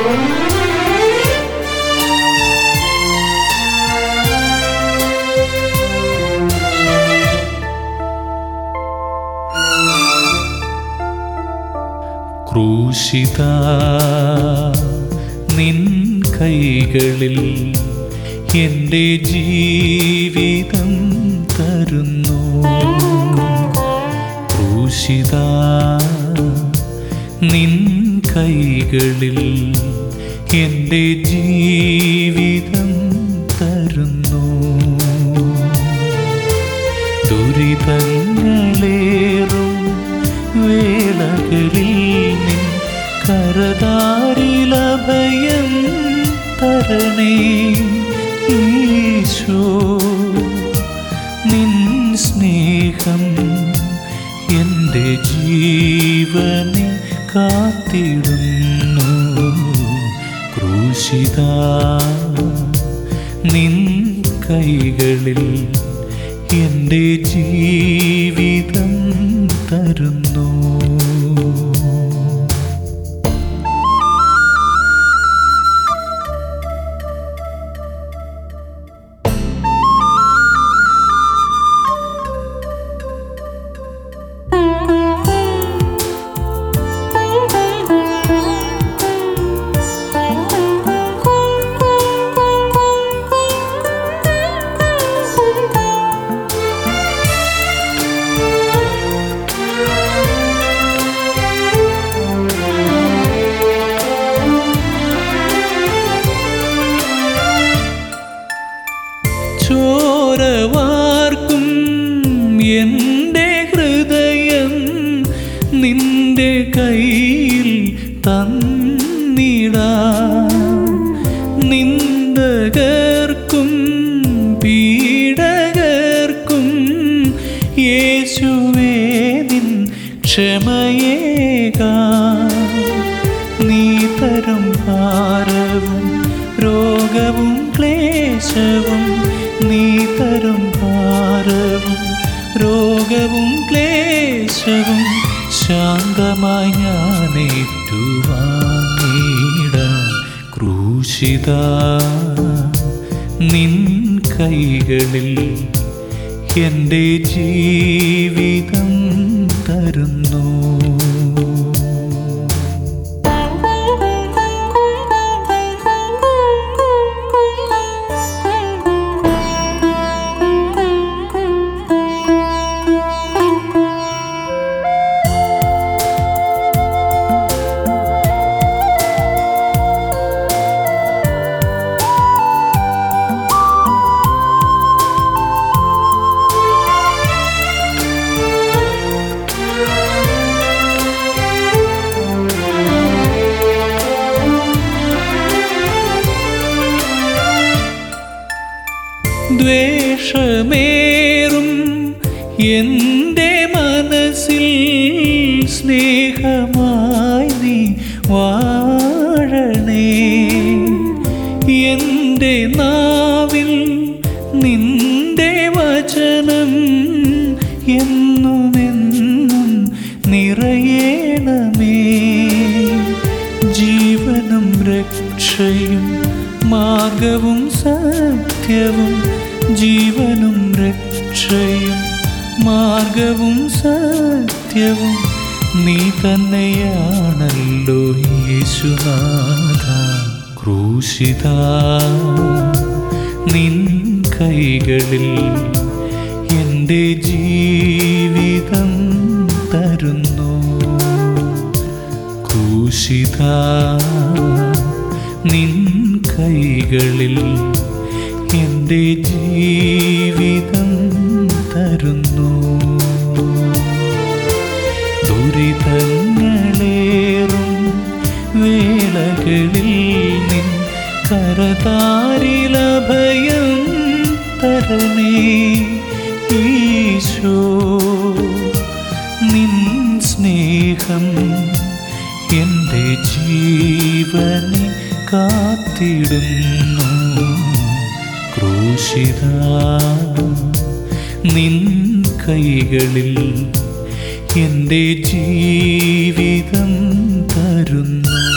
ക്രൂശിത നിൻ കൈകളിൽ എൻ്റെ ജീവിതം തരുന്നു ക്രൂശിത നിൻ കൈകളിൽ എൻ്റെ ജീവിതം തരുന്നു ദുരിതങ്ങളേറും വേളകളിൽ നിൻ കരതാരിലഭയം തരണേ ഈശോ നിൻ സ്നേഹം എൻ്റെ ജീവനെ കാത്തിടുന്നു ക്രൂശിത നിൻ കൈകളിൽ എൻ്റെ ജീവിതം തരുന്നു ചോരവാർക്കും എൻ്റെ ഹൃദയം നിന്റെ കയ്യിൽ തന്നിടാ നിന്ദകർക്കും പീഡകർക്കും യേശുവേ നിൻ ക്ഷമയേകാ നീ തരും ഭാരവും രോഗവും ക്ലേശവും നീ തരും ഭാരവും രോഗവും ക്ലേശവും ശാന്തമായി ഞാൻ ഏറ്റുവാങ്ങിടാം ക്രൂശിത നിൻ കൈകളിൽ എൻ്റെ ജീവിതം തരുന്നു ദ്വേഷമേറും എൻ്റെ മനസ്സിൽ സ്നേഹമായി നീ വാഴണേ എൻ്റെ നാവിൽ നിന്റെ വചനം എന്നുമെന്നും നിറയണമേ ജീവനും രക്ഷയും മാർഗവും സത്യവും ജീവനും രക്ഷയും മാർഗവും സത്യവും നീ തന്നെയാണല്ലോ യേശുനാഥ ക്രൂശിത നിൻ കൈകളിൽ എൻ്റെ ജീവിതം തരുന്നു ക്രൂശിത നിൻ കൈകളിൽ എൻ്റെ ജീവിതം തരുന്നു ദുരിതങ്ങളേറും വേളകളിൽ നിൻ കരതാരിലഭയം തരണേ ഈശോ നിൻ സ്നേഹം എൻ്റെ ജീവനെ കാത്തിടുന്നു ക്രൂശിത നിൻ കൈകളിൽ എൻ്റെ ജീവിതം തരുന്നു